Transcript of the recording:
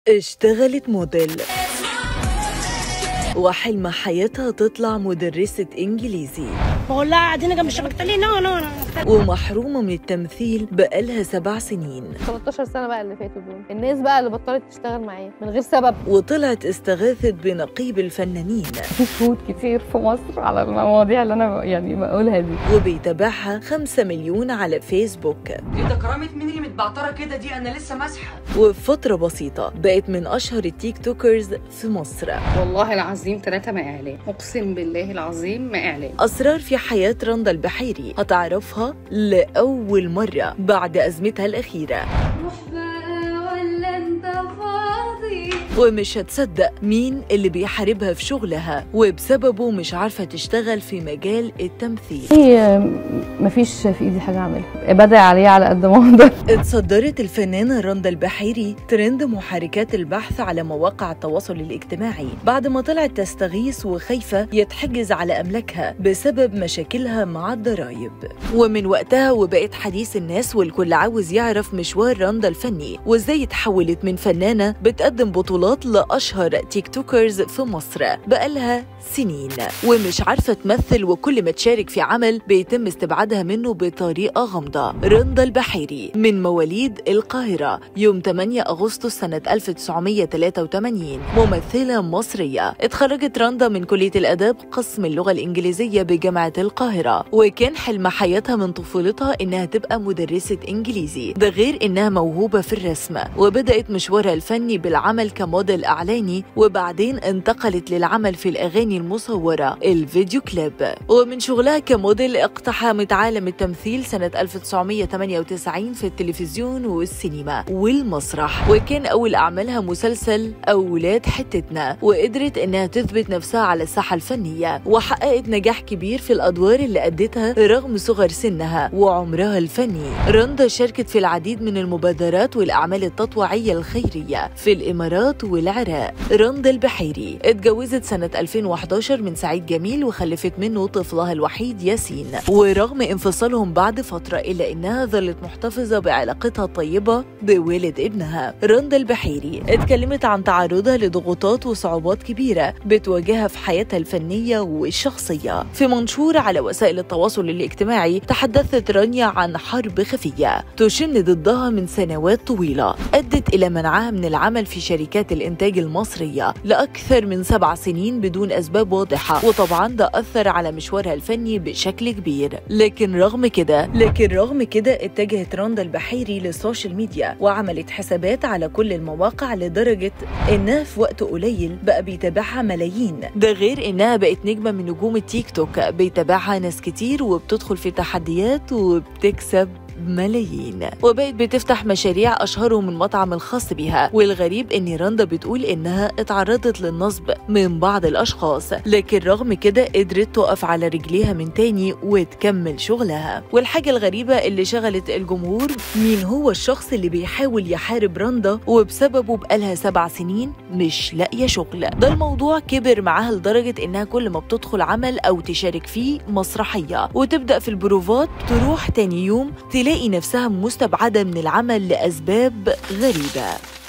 اشتغلت موديل وحلم حياتها تطلع مدرسة إنجليزي بقول لها قاعدين جنب الشبكة ليه نو نو نو ومحرومة من التمثيل بقالها سبع سنين 13 سنه بقى اللي فاتوا دول الناس بقى اللي بطلت تشتغل معايا من غير سبب وطلعت استغاثت بنقيب الفنانين في شهود كتير في مصر على المواضيع اللي انا يعني بقولها دي وبيتابعها خمسة مليون على فيسبوك ايه ده كرامة مين اللي متبعترة كده دي انا لسه ماسحة وفي فترة بسيطة بقت من أشهر التيك توكرز في مصر والله العظيم ثلاثة ما إعلان أقسم بالله العظيم ما إعلان أسرار في حياة رندا البحيري هتعرفها لأول مرة بعد أزمتها الأخيرة ومش هتصدق مين اللي بيحاربها في شغلها وبسببه مش عارفة تشتغل في مجال التمثيل هي مفيش في ايدي حاجه اعملها بدعي عليه على قد ما اقدر اتصدرت الفنانة رندا البحيري ترند محركات البحث على مواقع التواصل الاجتماعي بعد ما طلعت تستغيث وخايفة يتحجز على أملاكها بسبب مشاكلها مع الضرايب ومن وقتها وبقت حديث الناس والكل عاوز يعرف مشوار رندا الفني وازاي اتحولت من فنانة بتقدم بطولات لأشهر تيك توكرز في مصر بقالها سنين ومش عارفة تمثل وكل ما تشارك في عمل بيتم استبعادها منه بطريقة غامضة رندا البحيري من مواليد القاهرة يوم 8 أغسطس سنة 1983 ممثلة مصرية اتخرجت رندا من كلية الآداب قسم اللغة الإنجليزية بجامعة القاهرة وكان حلم حياتها من طفولتها إنها تبقى مدرسة إنجليزي ده غير إنها موهوبة في الرسم وبدأت مشوارها الفني بالعمل كموديل إعلاني وبعدين انتقلت للعمل في الأغاني المصورة الفيديو كليب ومن شغلها كموديل اقتحمت عالم التمثيل سنة 1998 في التلفزيون والسينما والمسرح وكان أول أعمالها مسلسل أولاد حتتنا وقدرت إنها تثبت نفسها على الساحة الفنية وحققت نجاح كبير في الأدوار اللي أدتها رغم صغر سنها وعمرها الفني رندا شاركت في العديد من المبادرات والأعمال التطوعية الخيرية في الإمارات والعراق رندا البحيري اتجوزت سنة 2011 من سعيد جميل وخلفت منه طفلها الوحيد ياسين ورغم انفصالهم بعد فترة إلا إنها ظلت محتفظة بعلاقتها الطيبة بوالد ابنها رندا البحيري اتكلمت عن تعرضها لضغوطات وصعوبات كبيرة بتواجهها في حياتها الفنية والشخصية في منشور على وسائل التواصل الاجتماعي تحدثت رانيا عن حرب خفية تشن ضدها من سنوات طويلة أدت إلى منعها من العمل في شركات الإنتاج المصرية لأكثر من سبع سنين بدون أسباب واضحة وطبعا ده أثر على مشوارها الفني بشكل كبير لكن رغم كده لكن رغم كده اتجهت رندا البحيري للسوشيال ميديا وعملت حسابات على كل المواقع لدرجة إنها في وقت قليل بقى بيتابعها ملايين ده غير إنها بقت نجمة من نجوم التيك توك بيتابعها ناس كتير وبتدخل في تحديات وبتكسب ملايين وبقت بتفتح مشاريع أشهرهم المطعم الخاص بيها والغريب إن رندا بتقول إنها اتعرضت للنصب من بعض الأشخاص لكن رغم كده قدرت تقف على رجليها من تاني وتكمل شغلها والحاجة الغريبة اللي شغلت الجمهور مين هو الشخص اللي بيحاول يحارب رندا وبسببه بقالها سبع سنين مش لاقية شغل ده الموضوع كبر معاها لدرجة إنها كل ما بتدخل عمل أو تشارك فيه مسرحية وتبدأ في البروفات تروح تاني يوم تلاقي نفسها مستبعدة من العمل لأسباب غريبة